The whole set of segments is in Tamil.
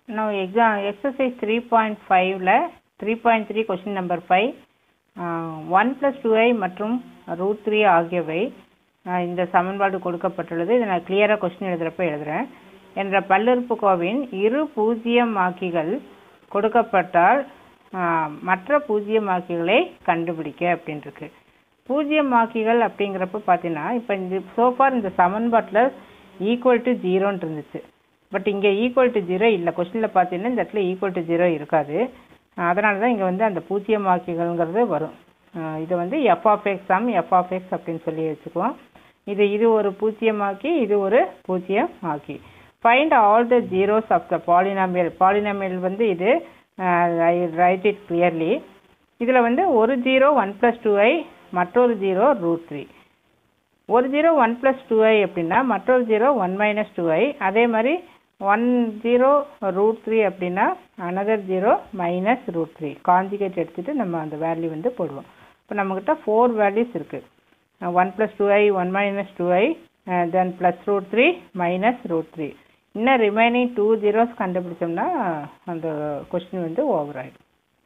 Now exam exercise 3.5ல 3.3 question number 5 one plus two i மற்றும் ரூட் த்ரீ ஆகியவை ஆஹ் இந்த சமன்பாடு கொடுக்கப்பட்டுள்ளது இதை நான் கிளியராக கொஸ்டின் எழுதுகிறப்ப எழுதுகிறேன் என்ற பல்லுறுப்புக்கோவின் இரு பூஜ்ஜியமாக்கிகள் கொடுக்கப்பட்டால் ஆஹ் மற்ற பூஜ்ஜியமாக்கிகளை கண்டுபிடிக்க அப்படின்னு இருக்கு பூஜ்ஜியமாக்கிகள் அப்படிங்கிறப்ப பார்த்தீங்கன்னா இப்போ இந்த சோஃபார் இந்த சமன்பாட்டில் ஈக்குவல் டு ஜீரோன்னு இருந்துச்சு பட் இங்கே ஈக்குவல் டு ஜீரோ இல்லை கொஸ்டினில் பார்த்தீங்கன்னா இந்த இடத்துல ஈக்குவல் டு ஜீரோ இருக்காது அதனால தான் இங்கே வந்து அந்த பூஜ்ஜியமாக்கிகள்ங்கிறது வரும் ஆஹ் இது வந்து f of x sum f of x அப்படின்னு சொல்லி வச்சுக்குவோம் இது இது ஒரு பூஜ்ஜியமாக்கி இது ஒரு பூஜ்ஜியமாக்கி find all the zeros of the polynomial polynomial வந்து இது ரைட் இட் கிளியர்லி இதில் வந்து ஒரு zero one plus two i மற்றொரு ஜீரோ ரூட் த்ரீ ஒரு zero one plus two i அப்படின்னா மற்றொரு zero one minus two i அதே மாதிரி ஒன் ஜீரோ ரூட் த்ரீ அப்படின்னா another zero minus root three conjugate எடுத்துகிட்டு நம்ம அந்த வேல்யூ வந்து போடுவோம் இப்போ நம்மக்கிட்ட ஃபோர் வேல்யூஸ் இருக்குது one plus two i one minus two i then plus root three minus root three இன்னும் ரிமைனிங் டூ ஜீரோஸ் கண்டுபிடிச்சோம்னா அந்த கொஸ்டின் வந்து ஓவர் ஆகிடும்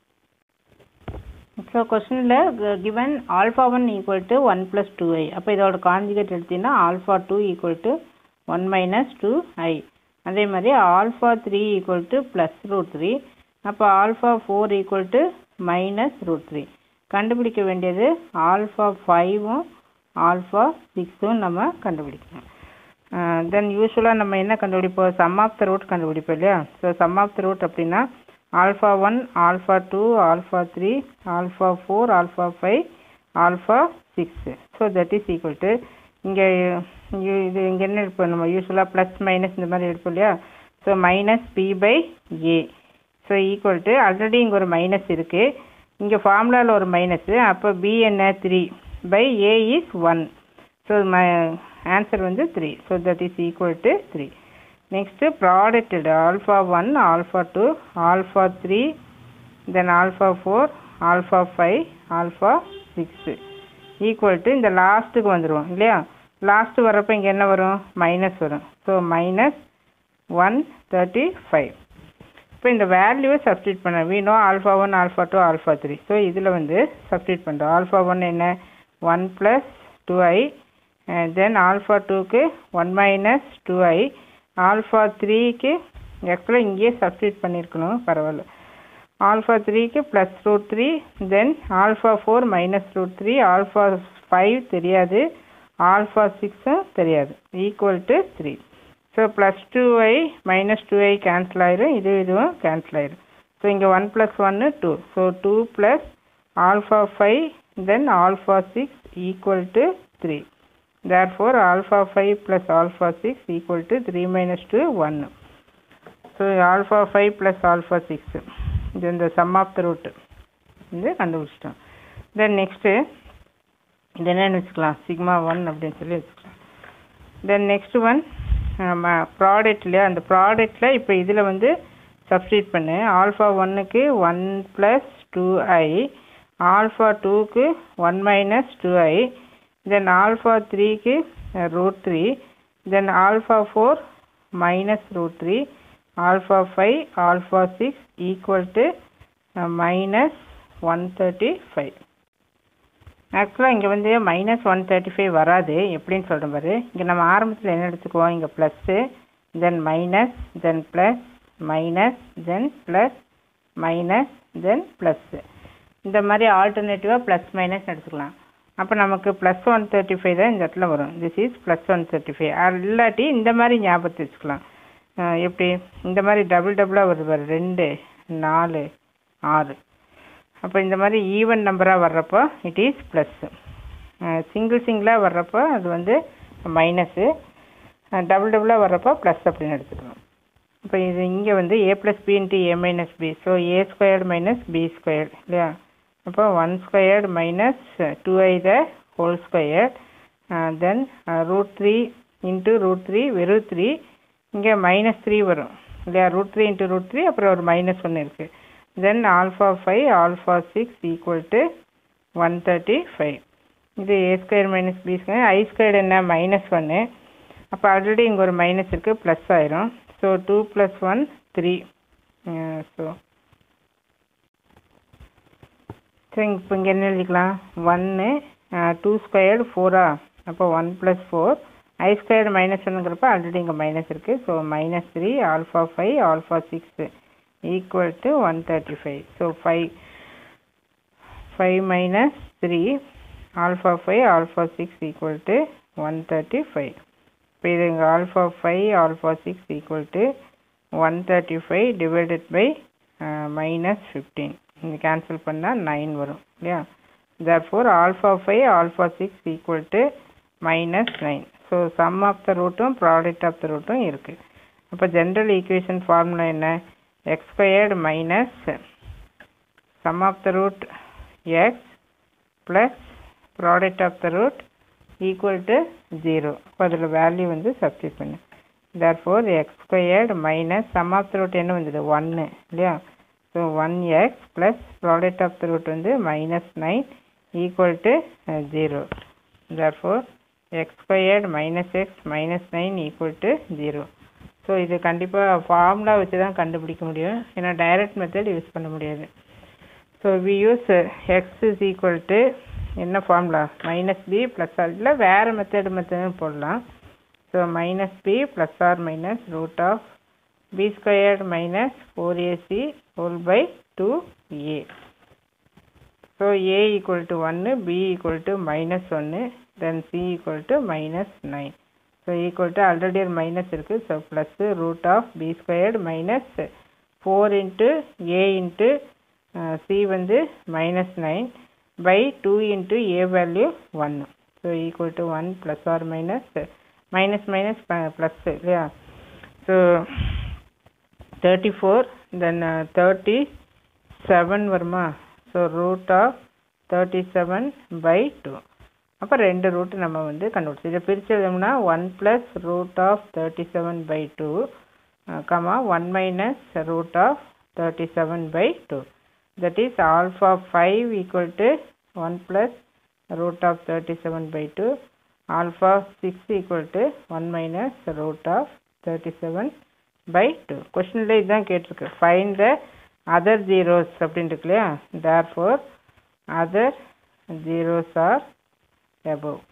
ஸோ கொஸ்டினில் given alpha one equal to one plus two i அப்போ இதோட காஞ்சிகேட் எடுத்தீங்கன்னா alpha two equal to one minus two i அதே மாதிரி alpha three equal to plus root three அப்போ alpha four equal to minus root three கண்டுபிடிக்க வேண்டியது ஆல்ஃபா ஃபைவும் ஆல்ஃபா சிக்ஸும் நம்ம கண்டுபிடிக்கணும் தென் யூஸ்வலாக நம்ம என்ன கண்டுபிடிப்போம் சம் ஆஃப் த ரூட் கண்டுபிடிப்போம் இல்லையா so sum of the root அப்படின்னா alpha one alpha two alpha three alpha four alpha five alpha six so that is equal to இங்கே இது இங்கே என்ன எடுப்போம் நம்ம யூஸ்வலாக ப்ளஸ் மைனஸ் இந்த மாதிரி எடுப்போம் இல்லையா so minus b by a so equal to already இங்கே ஒரு மைனஸ் இருக்குது இங்கே ஃபார்முலாவில் ஒரு மைனஸு அப்போ பி என்ன three by a is one so my answer வந்து three so that is equal to three next product alpha one alpha two alpha three then alpha four alpha five alpha six equal to இந்த லாஸ்ட்டுக்கு வந்துடுவோம் இல்லையா லாஸ்ட்டு வர்றப்போ இங்கே என்ன வரும் மைனஸ் வரும் so minus one thirty five இப்போ இந்த வேல்யூவை சப்ஸ்டியூட் பண்ண வீணோ alpha one alpha two alpha three so இதில் வந்து சப்ஸ்டியூட் பண்ணுறோம் ஆல்ஃபா ஒன் என்ன one plus two i then alpha டூக்கு one minus two i alpha த்ரீக்கு ஆக்சுவலாக இங்கேயே சப்ஸ்டியூட் பண்ணியிருக்கணும் பரவாயில்ல ஆல்ஃபா த்ரீக்கு plus root three then alpha four minus root three alpha five தெரியாது ஆல்ஃபா சிக்ஸும் தெரியாது equal to three so plus two I minus two i cancel ஆயிரும் இது இதுவும் கேன்சல் ஆயிரும் ஸோ இங்கே ஒன் ப்ளஸ் ஒன்று two so two plus alpha five then alpha six equal to three therefore alpha 5 plus alpha 6 equal to 3 minus 2 1 so alpha 5 plus alpha 6 then the sum of the root இது கண்டுபிடிச்சிட்டோம் தென் நெக்ஸ்ட்டு இது என்னன்னு வச்சுக்கலாம் சிக்மா ஒன் அப்படின்னு சொல்லி வச்சுக்கலாம் தென் நெக்ஸ்ட் ஒன் நம்ம ப்ராடக்ட் இல்லையா அந்த ப்ராடக்டில் இப்போ இதில் வந்து சப்ஸ்டியூட் பண்ணு ஆல்ஃபா ஒன்னுக்கு one plus two i alpha டூக்கு one minus two i then alpha 3 க்கு root 3 then alpha 4 minus root 3 alpha 5 alpha 6 equal to uh, minus 135 ஆக்சுவலாக இங்கே வந்து மைனஸ் ஒன் தேர்ட்டி ஃபைவ் வராது எப்படின்னு சொல்கிறேன் பாரு இங்கே நம்ம ஆரம்பத்தில் என்ன எடுத்துக்குவோம் இங்கே plus then minus then plus minus then plus minus then plus இந்த மாதிரி ஆல்டர்னேட்டிவாக ப்ளஸ் மைனஸ் எடுத்துக்கலாம் அப்போ நமக்கு ப்ளஸ் ஒன் தேர்ட்டி ஃபைவ் தான் இந்த இடத்துல வரும் this is plus one thirty five இல்லாட்டி இந்த மாதிரி ஞாபகத்தை வச்சுக்கலாம் எப்படி இந்த மாதிரி டபுள் டபுளாக வருது பாரு ரெண்டு நாலு ஆறு அப்போ இந்த மாதிரி ஈவன் நம்பராக வர்றப்போ இட் இஸ் ப்ளஸ்ஸு சிங்கிள் சிங்கிளாக வர்றப்போ அது வந்து மைனஸு டபுள் டபுளாக வர்றப்போ ப்ளஸ் அப்படின்னு எடுத்துக்கணும் இப்போ இது இங்கே வந்து A plus B into A minus B so A squared minus B squared இல்லையா அப்போ one squared minus two i the whole square then root three into root three வெறும் த்ரீ இங்கே மைனஸ் த்ரீ வரும் இல்லையா root three into root three அப்புறம் ஒரு மைனஸ் ஒன்று இருக்குது then alpha five alpha six equal to one thirty five இது A square minus B square i square என்ன மைனஸ் ஒன்று அப்போ ஆல்ரெடி இங்கே ஒரு மைனஸ் இருக்குது ப்ளஸ் ஆயிரும் so two plus one three so so இப்போ இங்கே என்ன எழுதிக்கலாம் ஒன்று டூ ஸ்கொயர்டு ஃபோரா அப்போ one plus four i squared minus ஒன்னுங்கிறப்ப ஆல்ரெடி இங்கே மைனஸ் இருக்குது so minus three alpha five alpha six equal to one thirty five so five five minus three alpha five alpha six equal to one thirty five இப்போ இது இங்கே alpha five alpha six equal to one thirty five divided by minus fifteen இங்கே கேன்சல் பண்ணால் நைன் வரும் இல்லையா therefore alpha 5 alpha 6 equal to minus 9 so sum of the rootம் product of the rootம் இருக்கு அப்போ general equation formula என்ன x squared minus sum of the root x plus product of the root equal to 0 அப்போ அதில் வேல்யூ வந்து சப்ஸ்டிட் பண்ணு therefore x squared minus sum of the root என்ன வந்தது 1 இல்லையா so one x plus product of the root வந்து minus nine equal to zero therefore x squared minus x minus nine equal to zero so இது கண்டிப்பாக ஃபார்முலா வச்சு தான் கண்டுபிடிக்க முடியும் ஏன்னா டைரக்ட் மெத்தட் யூஸ் பண்ண முடியாது so we use x is equal to என்ன formula minus b plus or இல்லை வேறு மெத்தட் மெத்தட்னு போடலாம் so minus b plus or minus root of b squared minus 4ac whole by 2a. So a equal to 1, b equal to minus 1, then c equal to minus 9. So equal to already ஒரு minus இருக்கு so plus root of b squared minus 4 into a into uh, c வந்து minus 9 by 2 into a value 1. So equal to 1 plus or minus minus minus plus இல்லையா so 34 then uh, 37 வருமா so root of thirty seven by two அப்போ ரெண்டு ரூட் நம்ம வந்து கண்டுபிடிச்சோம் இதை பிரித்து எழுதோம்னா one plus root of thirty seven by two comma one minus root of thirty seven by two that is alpha five equal to one plus root of thirty seven by two alpha six equal to one minus root of thirty seven by two கொஷினில் இதுதான் கேட்டிருக்கு ஃபைன் த அதர் ஜீரோஸ் அப்படின்னு இருக்கு இல்லையா therefore other zeros are above